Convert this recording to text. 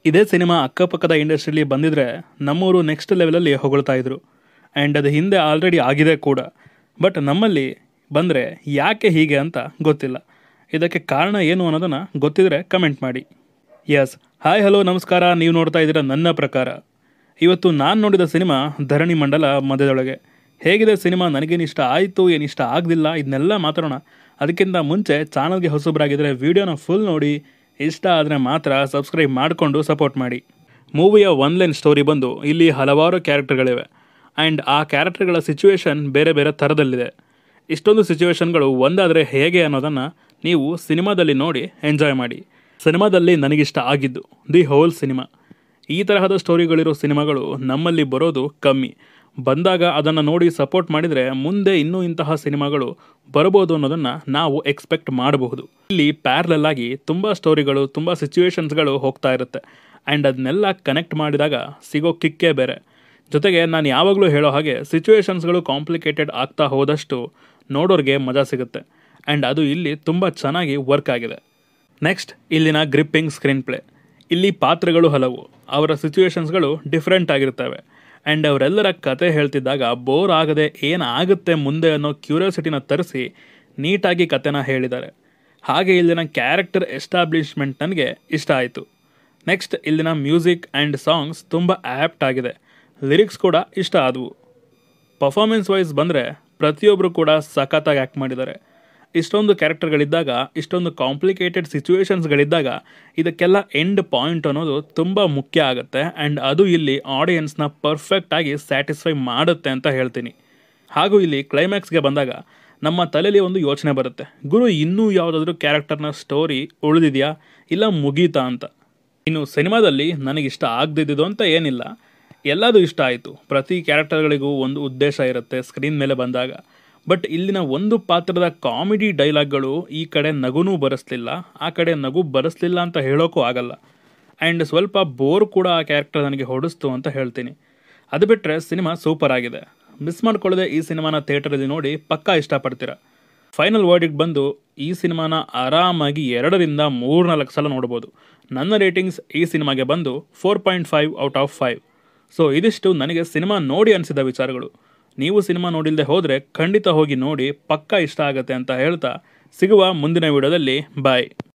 ಇದೇ ಸಿನಿಮಾ ಅಕ್ಕಪಕ್ಕದ ಇಂಡಸ್ಟ್ರಿಲಿ ಬಂದಿದ್ರೆ ನಮ್ಮೂರು ನೆಕ್ಸ್ಟ್ ಲೆವೆಲಲ್ಲಿ ಹೊಗಳ್ತಾ ಇದ್ರು ಆ್ಯಂಡ್ ಅದು ಹಿಂದೆ ಆಲ್ರೆಡಿ ಆಗಿದೆ ಕೂಡ ಬಟ್ ನಮ್ಮಲ್ಲಿ ಬಂದರೆ ಯಾಕೆ ಹೀಗೆ ಅಂತ ಗೊತ್ತಿಲ್ಲ ಇದಕ್ಕೆ ಕಾರಣ ಏನು ಅನ್ನೋದನ್ನು ಗೊತ್ತಿದ್ರೆ ಕಮೆಂಟ್ ಮಾಡಿ ಎಸ್ ಹಾಯ್ ಹಲೋ ನಮಸ್ಕಾರ ನೀವು ನೋಡ್ತಾ ಇದ್ದೀರಾ ನನ್ನ ಪ್ರಕಾರ ಇವತ್ತು ನಾನು ನೋಡಿದ ಸಿನಿಮಾ ಧರಣಿ ಮಂಡಲ ಮಧ್ಯದೊಳಗೆ ಹೇಗಿದೆ ಸಿನಿಮಾ ನನಗೇನು ಇಷ್ಟ ಆಯಿತು ಏನು ಇಷ್ಟ ಆಗಲಿಲ್ಲ ಇದನ್ನೆಲ್ಲ ಮಾತಾಡೋಣ ಅದಕ್ಕಿಂತ ಮುಂಚೆ ಚಾನಲ್ಗೆ ಹೊಸಬರಾಗಿದ್ದರೆ ವೀಡಿಯೋನ ಫುಲ್ ನೋಡಿ ಇಷ್ಟ ಆದರೆ ಮಾತ್ರ ಸಬ್ಸ್ಕ್ರೈಬ್ ಮಾಡಿಕೊಂಡು ಸಪೋರ್ಟ್ ಮಾಡಿ ಮೂವಿಯ ಒನ್ ಲೈನ್ ಸ್ಟೋರಿ ಬಂದು ಇಲ್ಲಿ ಹಲವಾರು ಕ್ಯಾರೆಕ್ಟರ್ಗಳಿವೆ ಆ್ಯಂಡ್ ಆ ಕ್ಯಾರೆಕ್ಟರ್ಗಳ ಸಿಚುವೇಶನ್ ಬೇರೆ ಬೇರೆ ಥರದಲ್ಲಿದೆ ಇಷ್ಟೊಂದು ಸಿಚುವೇಶನ್ಗಳು ಒಂದಾದರೆ ಹೇಗೆ ಅನ್ನೋದನ್ನು ನೀವು ಸಿನಿಮಾದಲ್ಲಿ ನೋಡಿ ಎಂಜಾಯ್ ಮಾಡಿ ಸಿನಿಮಾದಲ್ಲಿ ನನಗಿಷ್ಟ ಆಗಿದ್ದು ದಿ ಹೋಲ್ ಸಿನಿಮಾ ಈ ತರಹದ ಸ್ಟೋರಿಗಳಿರೋ ಸಿನಿಮಾಗಳು ನಮ್ಮಲ್ಲಿ ಬರೋದು ಕಮ್ಮಿ ಬಂದಾಗ ಅದನ್ನು ನೋಡಿ ಸಪೋರ್ಟ್ ಮಾಡಿದರೆ ಮುಂದೆ ಇನ್ನೂ ಇಂತಹ ಸಿನಿಮಾಗಳು ಬರ್ಬೋದು ಅನ್ನೋದನ್ನು ನಾವು ಎಕ್ಸ್ಪೆಕ್ಟ್ ಮಾಡಬಹುದು ಇಲ್ಲಿ ಪ್ಯಾರ್ಲಲ್ ಆಗಿ ತುಂಬ ಸ್ಟೋರಿಗಳು ತುಂಬ ಸಿಚುವೇಶನ್ಸ್ಗಳು ಹೋಗ್ತಾ ಇರುತ್ತೆ ಆ್ಯಂಡ್ ಅದನ್ನೆಲ್ಲ ಕನೆಕ್ಟ್ ಮಾಡಿದಾಗ ಸಿಗೋ ಕಿಕ್ಕೇ ಬೇರೆ ಜೊತೆಗೆ ನಾನು ಯಾವಾಗಲೂ ಹೇಳೋ ಹಾಗೆ ಸಿಚುವೇಶನ್ಸ್ಗಳು ಕಾಂಪ್ಲಿಕೇಟೆಡ್ ಆಗ್ತಾ ಹೋದಷ್ಟು ನೋಡೋರಿಗೆ ಮಜಾ ಸಿಗುತ್ತೆ ಆ್ಯಂಡ್ ಅದು ಇಲ್ಲಿ ತುಂಬ ಚೆನ್ನಾಗಿ ವರ್ಕ್ ಆಗಿದೆ ನೆಕ್ಸ್ಟ್ ಇಲ್ಲಿನ ಗ್ರಿಪ್ಪಿಂಗ್ ಸ್ಕ್ರೀನ್ ಪ್ಲೇ ಇಲ್ಲಿ ಪಾತ್ರಗಳು ಹಲವು ಅವರ ಸಿಚುವೇಶನ್ಸ್ಗಳು ಡಿಫ್ರೆಂಟ್ ಆಗಿರ್ತವೆ ಆ್ಯಂಡ್ ಅವರೆಲ್ಲರ ಕತೆ ಹೇಳ್ತಿದ್ದಾಗ ಬೋರ್ ಆಗದೆ ಏನಾಗುತ್ತೆ ಮುಂದೆ ಅನ್ನೋ ಕ್ಯೂರಿಯಾಸಿಟಿನ ತರಿಸಿ ನೀಟಾಗಿ ಕತೆನ ಹೇಳಿದ್ದಾರೆ ಹಾಗೆ ಇಲ್ಲಿನ ಕ್ಯಾರೆಕ್ಟರ್ ಎಸ್ಟಾಬ್ಲಿಷ್ಮೆಂಟ್ ನನಗೆ ಇಷ್ಟ ಆಯಿತು ನೆಕ್ಸ್ಟ್ ಇಲ್ಲಿನ ಮ್ಯೂಸಿಕ್ ಆ್ಯಂಡ್ ಸಾಂಗ್ಸ್ ತುಂಬ ಆ್ಯಪ್ಟ್ ಆಗಿದೆ ಲಿರಿಕ್ಸ್ ಕೂಡ ಇಷ್ಟ ಆದವು ಪರ್ಫಾರ್ಮೆನ್ಸ್ ವೈಸ್ ಬಂದರೆ ಪ್ರತಿಯೊಬ್ಬರು ಕೂಡ ಸಖತ್ತಾಗಿ ಆ್ಯಕ್ಟ್ ಮಾಡಿದ್ದಾರೆ ಇಷ್ಟೊಂದು ಕ್ಯಾರೆಕ್ಟರ್ಗಳಿದ್ದಾಗ ಇಷ್ಟೊಂದು ಕಾಂಪ್ಲಿಕೇಟೆಡ್ ಸಿಚುವೇಶನ್ಸ್ಗಳಿದ್ದಾಗ ಇದಕ್ಕೆಲ್ಲ ಎಂಡ್ ಪಾಯಿಂಟ್ ಅನ್ನೋದು ತುಂಬ ಮುಖ್ಯ ಆಗುತ್ತೆ ಆ್ಯಂಡ್ ಅದು ಇಲ್ಲಿ ಆಡಿಯನ್ಸ್ನ ಪರ್ಫೆಕ್ಟಾಗಿ ಸ್ಯಾಟಿಸ್ಫೈ ಮಾಡುತ್ತೆ ಅಂತ ಹೇಳ್ತೀನಿ ಹಾಗೂ ಇಲ್ಲಿ ಕ್ಲೈಮ್ಯಾಕ್ಸ್ಗೆ ಬಂದಾಗ ನಮ್ಮ ತಲೆಯಲ್ಲಿ ಒಂದು ಯೋಚನೆ ಬರುತ್ತೆ ಗುರು ಇನ್ನೂ ಯಾವುದಾದ್ರೂ ಕ್ಯಾರೆಕ್ಟರ್ನ ಸ್ಟೋರಿ ಉಳಿದಿದೆಯಾ ಇಲ್ಲ ಮುಗೀತಾ ಅಂತ ಇನ್ನು ಸಿನಿಮಾದಲ್ಲಿ ನನಗಿಷ್ಟ ಆಗದಿದ್ದು ಅಂತ ಏನಿಲ್ಲ ಎಲ್ಲದೂ ಇಷ್ಟ ಆಯಿತು ಪ್ರತಿ ಕ್ಯಾರೆಕ್ಟರ್ಗಳಿಗೂ ಒಂದು ಉದ್ದೇಶ ಇರುತ್ತೆ ಸ್ಕ್ರೀನ್ ಮೇಲೆ ಬಂದಾಗ ಬಟ್ ಇಲ್ಲಿನ ಒಂದು ಪಾತ್ರದ ಕಾಮಿಡಿ ಡೈಲಾಗ್ಗಳು ಈ ಕಡೆ ನಗುನೂ ಬರೆಸ್ಲಿಲ್ಲ ಆ ಕಡೆ ನಗು ಬರೆಸ್ಲಿಲ್ಲ ಅಂತ ಹೇಳೋಕ್ಕೂ ಆಗಲ್ಲ ಆ್ಯಂಡ್ ಸ್ವಲ್ಪ ಬೋರ್ ಕೂಡ ಆ ಕ್ಯಾರೆಕ್ಟರ್ ನನಗೆ ಹೊಡಿಸ್ತು ಅಂತ ಹೇಳ್ತೀನಿ ಅದು ಬಿಟ್ಟರೆ ಸಿನಿಮಾ ಸೂಪರ್ ಆಗಿದೆ ಮಿಸ್ ಮಾಡ್ಕೊಳ್ಳದೆ ಈ ಸಿನಿಮಾನ ಥಿಯೇಟರಲ್ಲಿ ನೋಡಿ ಪಕ್ಕಾ ಇಷ್ಟಪಡ್ತೀರಾ ಫೈನಲ್ ವರ್ಡಿಗೆ ಬಂದು ಈ ಸಿನಿಮಾನ ಆರಾಮಾಗಿ ಎರಡರಿಂದ ಮೂರ್ನಾಲ್ಕು ಸಲ ನೋಡ್ಬೋದು ನನ್ನ ರೇಟಿಂಗ್ಸ್ ಈ ಸಿನಿಮಾಗೆ ಬಂದು four point five out of five so ಇದಿಷ್ಟು ನನಗೆ ಸಿನಿಮಾ ನೋಡಿ ಅನಿಸಿದ ವಿಚಾರಗಳು ನೀವು ಸಿನಿಮಾ ನೋಡಿಲ್ಲದೆ ಹೋದರೆ ಖಂಡಿತ ಹೋಗಿ ನೋಡಿ ಪಕ್ಕಾ ಇಷ್ಟ ಆಗುತ್ತೆ ಅಂತ ಹೇಳ್ತಾ ಸಿಗುವ ಮುಂದಿನ ವಿಡಿಯೋದಲ್ಲಿ ಬಾಯ್